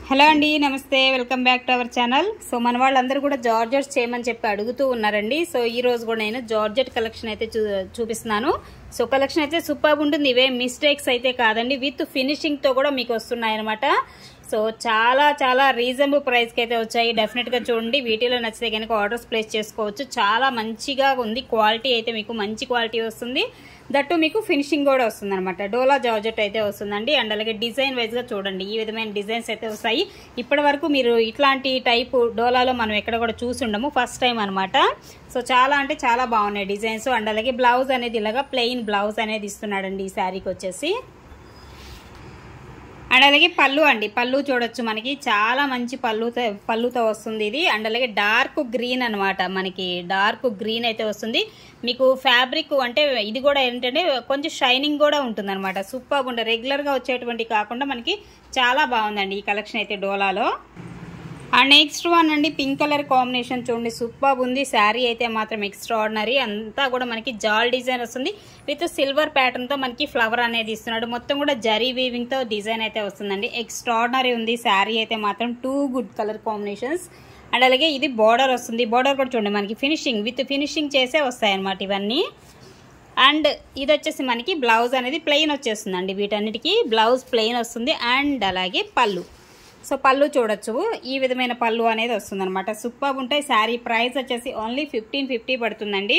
hello అండి నమస్తే welcome back to our channel so మన వాళ్ళందరూ కూడా జార్జెట్స్ చేయమని చెప్పి అడుగుతూ ఉన్నారండి సో ఈ రోజు కూడా నేను జార్జెట్ కలెక్షన్ అయితే చూ చూపిస్తున్నాను సో కలెక్షన్ అయితే సూపర్ ఉంటుంది ఇవే మిస్టేక్స్ అయితే కాదండి విత్ ఫినిషింగ్ తో కూడా మీకు వస్తున్నాయి అనమాట సో చాలా చాలా రీజనబుల్ ప్రైస్కి అయితే వచ్చాయి డెఫినెట్గా చూడండి వీటిలో నచ్చితే కనుక ఆర్డర్స్ ప్లేస్ చేసుకోవచ్చు చాలా మంచిగా ఉంది క్వాలిటీ అయితే మీకు మంచి క్వాలిటీ వస్తుంది దట్టు మీకు ఫినిషింగ్ కూడా వస్తుంది అనమాట డోలా జార్జెట్ అయితే వస్తుందండి అండ్ అలాగే డిజైన్ వైజ్గా చూడండి ఈ విధమైన డిజైన్స్ అయితే వస్తాయి ఇప్పటి వరకు మీరు ఇట్లాంటి టైపు డోలాలో మనం ఎక్కడ కూడా చూసి ఉండము ఫస్ట్ టైం అనమాట సో చాలా అంటే చాలా బాగున్నాయి డిజైన్స్ అండ్ అలాగే బ్లౌజ్ అనేది ఇలాగా ప్లెయిన్ బ్లౌజ్ అనేది ఇస్తున్నాడండి ఈ శారీకి వచ్చేసి అండ్ అలాగే పళ్ళు అండి పళ్ళు చూడొచ్చు మనకి చాలా మంచి పళ్ళుతో పళ్ళుతో వస్తుంది ఇది అండ్ అలాగే డార్క్ గ్రీన్ అనమాట మనకి డార్క్ గ్రీన్ అయితే వస్తుంది మీకు ఫ్యాబ్రిక్ అంటే ఇది కూడా ఏంటంటే కొంచెం షైనింగ్ కూడా ఉంటుంది అనమాట సూపర్ ఉండే రెగ్యులర్గా వచ్చేటువంటి కాకుండా మనకి చాలా బాగుందండి ఈ కలెక్షన్ అయితే డోలాలో అండ్ నెక్స్ట్ వన్ అండి పింక్ కలర్ కాంబినేషన్ చూడండి సూపర్ ఉంది శారీ అయితే మాత్రం ఎక్స్ట్రాడినరీ అంతా కూడా మనకి జాల్ డిజైన్ వస్తుంది విత్ సిల్వర్ ప్యాటర్న్ తో మనకి ఫ్లవర్ అనేది ఇస్తున్నాడు మొత్తం కూడా జరీ వీవింగ్ తో డిజైన్ అయితే వస్తుందండి ఎక్స్ట్రాడినరీ ఉంది శారీ అయితే మాత్రం too good colour combinations and అలాగే ఇది బార్డర్ వస్తుంది బార్డర్ కూడా చూడండి మనకి ఫినిషింగ్ విత్ ఫినిషింగ్ చేసే వస్తాయి అనమాట ఇవన్నీ అండ్ ఇది వచ్చేసి మనకి బ్లౌజ్ అనేది ప్లెయిన్ వచ్చేస్తుందండి వీటన్నిటికీ బ్లౌజ్ ప్లెయిన్ వస్తుంది అండ్ అలాగే పళ్ళు సో పళ్ళు చూడొచ్చు ఈ విధమైన పళ్ళు అనేది వస్తుంది అనమాట సూపర్ ఉంటాయి శారీ ప్రైస్ వచ్చేసి ఓన్లీ ఫిఫ్టీన్ ఫిఫ్టీ పడుతుందండి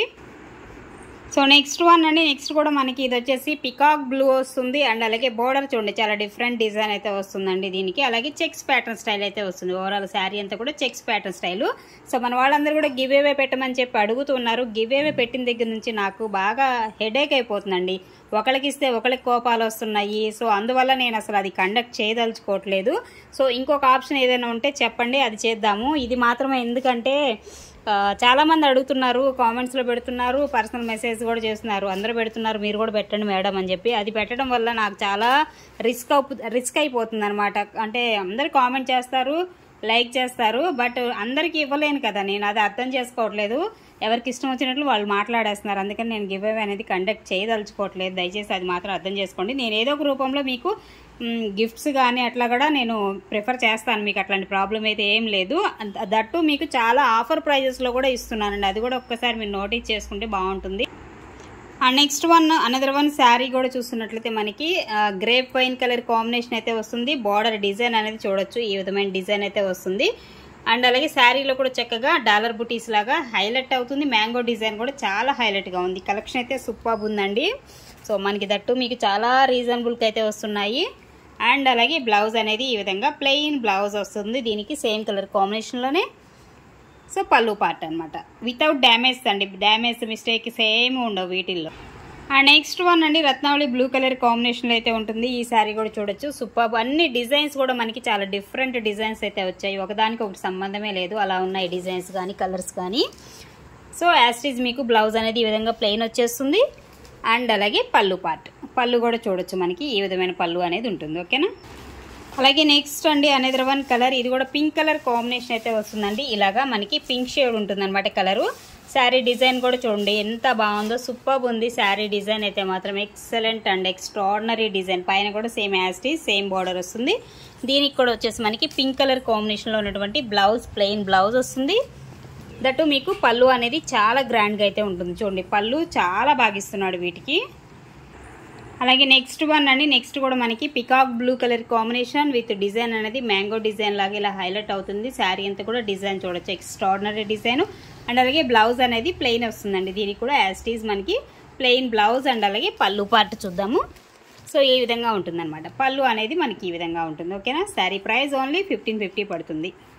సో నెక్స్ట్ వన్ అండి నెక్స్ట్ కూడా మనకి ఇది వచ్చేసి పికాక్ బ్లూ వస్తుంది అండ్ అలాగే బోర్డర్ చూడండి చాలా డిఫరెంట్ డిజైన్ అయితే వస్తుందండి దీనికి అలాగే చెక్స్ ప్యాటర్న్ స్టైల్ అయితే వస్తుంది ఓవరాల్ శారీ అంతా కూడా చెక్స్ ప్యాటర్న్ స్టైల్ సో మన వాళ్ళందరూ కూడా గివ్ అవే పెట్టమని చెప్పి అడుగుతున్నారు గివ్ అవే పెట్టిన దగ్గర నుంచి నాకు బాగా హెడేక్ అయిపోతుందండి ఒకరికి ఇస్తే ఒకరికి కోపాలు వస్తున్నాయి సో అందువల్ల నేను అసలు అది కండక్ట్ చేయదలుచుకోవట్లేదు సో ఇంకొక ఆప్షన్ ఏదైనా ఉంటే చెప్పండి అది చేద్దాము ఇది మాత్రమే ఎందుకంటే చాలా మంది అడుగుతున్నారు కామెంట్స్లో పెడుతున్నారు పర్సనల్ మెసేజ్ కూడా చేస్తున్నారు అందరూ పెడుతున్నారు మీరు కూడా పెట్టండి మేడం అని చెప్పి అది పెట్టడం వల్ల నాకు చాలా రిస్క్ రిస్క్ అయిపోతుంది అనమాట అంటే అందరు కామెంట్ చేస్తారు లైక్ చేస్తారు బట్ అందరికీ ఇవ్వలేను కదా నేను అది అర్థం చేసుకోవట్లేదు ఎవరికి ఇష్టం వచ్చినట్లు వాళ్ళు మాట్లాడేస్తున్నారు అందుకని నేను గివ్ అవే అనేది కండక్ట్ చేయదలుచుకోవట్లేదు దయచేసి అది మాత్రం అర్థం చేసుకోండి నేను ఏదో ఒక రూపంలో మీకు గిఫ్ట్స్ కానీ అట్లా కూడా నేను ప్రిఫర్ చేస్తాను మీకు అట్లాంటి ప్రాబ్లం అయితే ఏం లేదు దట్టు మీకు చాలా ఆఫర్ ప్రైజెస్లో కూడా ఇస్తున్నానండి అది కూడా ఒక్కసారి మీరు నోటీస్ చేసుకుంటే బాగుంటుంది and next one another one sari కూడా చూస్తున్నట్లయితే మనకి గ్రేప్ వైన్ కలర్ కాంబినేషన్ అయితే వస్తుంది బార్డర్ డిజైన్ అనేది చూడొచ్చు ఈ విధమైన డిజైన్ అయితే వస్తుంది అండ్ అలాగే శారీలో కూడా చక్కగా డాలర్ బుటీస్ లాగా హైలైట్ అవుతుంది మ్యాంగో డిజైన్ కూడా చాలా హైలైట్గా ఉంది కలెక్షన్ అయితే సూపర్ ఉందండి సో మనకి దట్టు మీకు చాలా రీజనబుల్కి అయితే వస్తున్నాయి అండ్ అలాగే బ్లౌజ్ అనేది ఈ విధంగా ప్లెయిన్ బ్లౌజ్ వస్తుంది దీనికి సేమ్ కలర్ కాంబినేషన్లోనే సో పళ్ళు పార్ట్ అనమాట వితౌట్ డ్యామేజ్ అండి డ్యామేజ్ మిస్టేక్ సేమ్ ఉండవు వీటిల్లో అండ్ నెక్స్ట్ వన్ అండి రత్నావళి బ్లూ కలర్ కాంబినేషన్లో అయితే ఉంటుంది ఈ శారీ కూడా చూడొచ్చు సూపర్ అన్ని డిజైన్స్ కూడా మనకి చాలా డిఫరెంట్ డిజైన్స్ అయితే వచ్చాయి ఒకదానికి ఒకటి సంబంధమే లేదు అలా ఉన్నాయి డిజైన్స్ కానీ కలర్స్ కానీ సో యాస్టీజ్ మీకు బ్లౌజ్ అనేది ఈ విధంగా ప్లెయిన్ వచ్చేస్తుంది అండ్ అలాగే పళ్ళు పార్ట్ పళ్ళు కూడా చూడొచ్చు మనకి ఈ విధమైన పళ్ళు అనేది ఉంటుంది ఓకేనా అలాగే నెక్స్ట్ అండి అనేది వన్ కలర్ ఇది కూడా పింక్ కలర్ కాంబినేషన్ అయితే వస్తుందండి ఇలాగా మనకి పింక్ షేడ్ ఉంటుంది అనమాట కలరు శారీ డిజైన్ కూడా చూడండి ఎంత బాగుందో సూపర్ ఉంది శారీ డిజైన్ అయితే మాత్రం ఎక్సలెంట్ అండ్ ఎక్స్ట్రాడినరీ డిజైన్ పైన కూడా సేమ్ యాస్టీ సేమ్ బార్డర్ వస్తుంది దీనికి కూడా వచ్చేసి మనకి పింక్ కలర్ కాంబినేషన్లో ఉన్నటువంటి బ్లౌజ్ ప్లెయిన్ బ్లౌజ్ వస్తుంది దట్టు మీకు పళ్ళు అనేది చాలా గ్రాండ్గా అయితే ఉంటుంది చూడండి పళ్ళు చాలా బాగా ఇస్తున్నాడు వీటికి అలాగే నెక్స్ట్ వన్ అండి నెక్స్ట్ కూడా మనకి peacock blue colour combination with design అనేది మ్యాంగో డిజైన్ లాగా ఇలా హైలైట్ అవుతుంది శారీ అంతా కూడా డిజైన్ చూడొచ్చు ఎక్స్ట్రాడినరీ డిజైన్ అండ్ అలాగే బ్లౌజ్ అనేది ప్లెయిన్ వస్తుందండి దీనికి కూడా యాస్టీజ్ మనకి ప్లెయిన్ బ్లౌజ్ అండ్ అలాగే పళ్ళు పార్ట్ చూద్దాము సో ఈ విధంగా ఉంటుందన్నమాట పళ్ళు అనేది మనకి ఈ విధంగా ఉంటుంది ఓకేనా sari price only fifteen fifty పడుతుంది